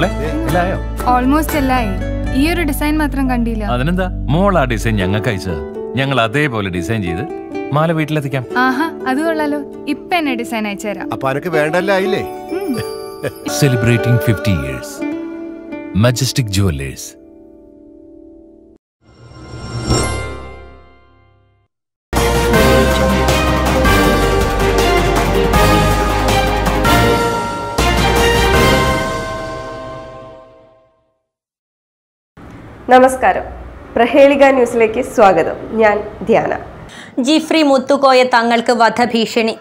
ഇല്ലായോ almost എല്ലായി ഈ ഒരു design മാത്രം കണ്ടില്ല അതിനെന്താ മോൾ ആ ഡിസൈൻ ഞങ്ങൾക്ക് അയച്ചത് ഞങ്ങൾ അതേപോലെ ഡിസൈൻ ചെയ്ത് മാല വീട്ടിലെത്തിക്കാം ആഹാ അത് കൊള്ളാലോ ഇപ്പൊ എന്നെ ഡിസൈൻ അയച്ചുതരാം അപ്പൊ അനക്ക് വേണ്ടല്ല ആയില്ലേ ഉം. Celebrating fifty years Majestic Jewellers നമസ്കാരം പ്രഹേളിക ന്യൂസിലേക്ക് സ്വാഗതം ഞാൻ ധ്യാന ജിഫ്രി മുത്തുകോയ തങ്ങൾക്ക് വധഭീഷണി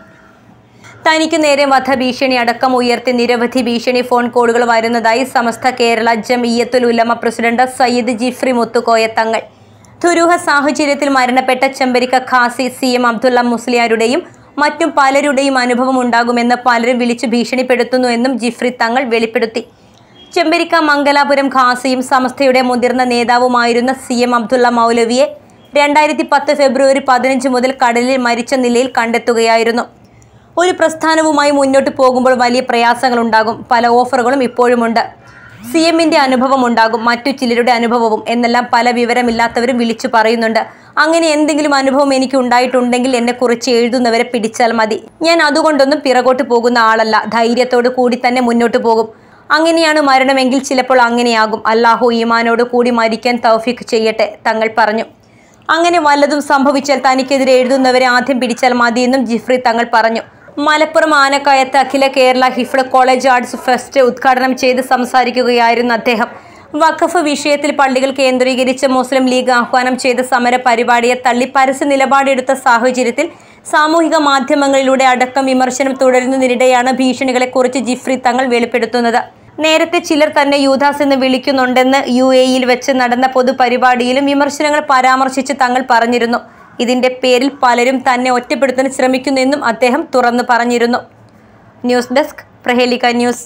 തനിക്ക് നേരെ വധഭീഷണി അടക്കം ഉയർത്തി നിരവധി ഭീഷണി ഫോൺ കോളുകൾ വരുന്നതായി സമസ്ത കേരള ജമിയത്തുൽ ഉലമ പ്രസിഡന്റ് സയ്യിദ് ജിഫ്രി മുത്തുകോയ തങ്ങൾ ദുരൂഹ സാഹചര്യത്തിൽ മരണപ്പെട്ട ചെമ്പരിക്ക ഖാസി സി എം അബ്ദുള്ള മുസ്ലിയാരുടെയും മറ്റും പലരുടെയും അനുഭവം ഉണ്ടാകുമെന്ന് പലരും വിളിച്ചു ഭീഷണിപ്പെടുത്തുന്നു എന്നും ജിഫ്രി തങ്ങൾ വെളിപ്പെടുത്തി ചെമ്പരിക്ക മംഗലാപുരം ഖാസിയും സമസ്തയുടെ മുതിർന്ന നേതാവുമായിരുന്ന സി എം അബ്ദുള്ള മൗലവിയെ രണ്ടായിരത്തി പത്ത് ഫെബ്രുവരി പതിനഞ്ച് മുതൽ കടലിൽ മരിച്ച നിലയിൽ കണ്ടെത്തുകയായിരുന്നു ഒരു പ്രസ്ഥാനവുമായി മുന്നോട്ട് പോകുമ്പോൾ വലിയ പ്രയാസങ്ങളുണ്ടാകും പല ഓഫറുകളും ഇപ്പോഴുമുണ്ട് സി എമ്മിന്റെ അനുഭവം ഉണ്ടാകും മറ്റു ചിലരുടെ അനുഭവവും എന്നെല്ലാം പല വിവരമില്ലാത്തവരും വിളിച്ചു പറയുന്നുണ്ട് അങ്ങനെ എന്തെങ്കിലും അനുഭവം എനിക്ക് ഉണ്ടായിട്ടുണ്ടെങ്കിൽ എന്നെ കുറിച്ച് എഴുതുന്നവരെ പിടിച്ചാൽ മതി ഞാൻ അതുകൊണ്ടൊന്നും പിറകോട്ട് പോകുന്ന ആളല്ല ധൈര്യത്തോടു കൂടി തന്നെ മുന്നോട്ട് പോകും അങ്ങനെയാണ് മരണമെങ്കിൽ ചിലപ്പോൾ അങ്ങനെയാകും അല്ലാഹു ഈമാനോട് കൂടി മരിക്കാൻ തൗഫീഖ് ചെയ്യട്ടെ തങ്ങൾ പറഞ്ഞു അങ്ങനെ വല്ലതും സംഭവിച്ചാൽ തനിക്കെതിരെ എഴുതുന്നവരെ ആദ്യം പിടിച്ചാൽ മതിയെന്നും ജിഫ്രി തങ്ങൾ പറഞ്ഞു മലപ്പുറം ആനക്കയത്ത് അഖില Kerala Hifz college arts fest ഉദ്ഘാടനം ചെയ്ത് സംസാരിക്കുകയായിരുന്നു അദ്ദേഹം വഖഫ് വിഷയത്തിൽ പള്ളികൾ കേന്ദ്രീകരിച്ച് മുസ്ലിം ലീഗ് ആഹ്വാനം ചെയ്ത സമര പരിപാടിയെ തള്ളി പരസ്യ നിലപാടെടുത്ത സാഹചര്യത്തിൽ സാമൂഹിക മാധ്യമങ്ങളിലൂടെ അടക്കം വിമർശനം തുടരുന്നതിനിടെയാണ് ഭീഷണികളെക്കുറിച്ച് ജിഫ്രി തങ്ങൾ വെളിപ്പെടുത്തുന്നത് നേരത്തെ ചിലർ തന്നെ യൂദാസ് എന്ന് വിളിക്കുന്നുണ്ടെന്ന് യു എയിൽ വെച്ച് നടന്ന പൊതുപരിപാടിയിലും വിമർശനങ്ങൾ പരാമർശിച്ച് തങ്ങൾ പറഞ്ഞിരുന്നു ഇതിന്റെ പേരിൽ പലരും തന്നെ ഒറ്റപ്പെടുത്താൻ ശ്രമിക്കുന്നെന്നും അദ്ദേഹം തുറന്നു പറഞ്ഞിരുന്നു ന്യൂസ് ഡെസ്ക് പ്രഹേലിക ന്യൂസ്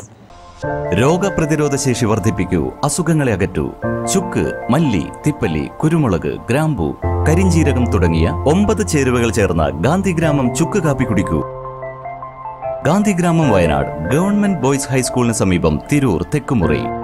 രോഗപ്രതിരോധ ശേഷി വർദ്ധിപ്പിക്കൂ അസുഖങ്ങളെ അകറ്റൂ ചുക്ക് മല്ലി തിപ്പല്ലി കുരുമുളക് ഗ്രാമ്പു കരിഞ്ചീരകം തുടങ്ങിയ ഒമ്പത് ചേരുവകൾ ചേർന്ന ഗാന്ധിഗ്രാമം ചുക്ക് കാപ്പി കുടിക്കൂ ഗാന്ധിഗ്രാമം വയനാട് ഗവൺമെന്റ് ബോയ്സ് ഹൈസ്കൂളിന് സമീപം തിരൂർ തെക്കുമുറി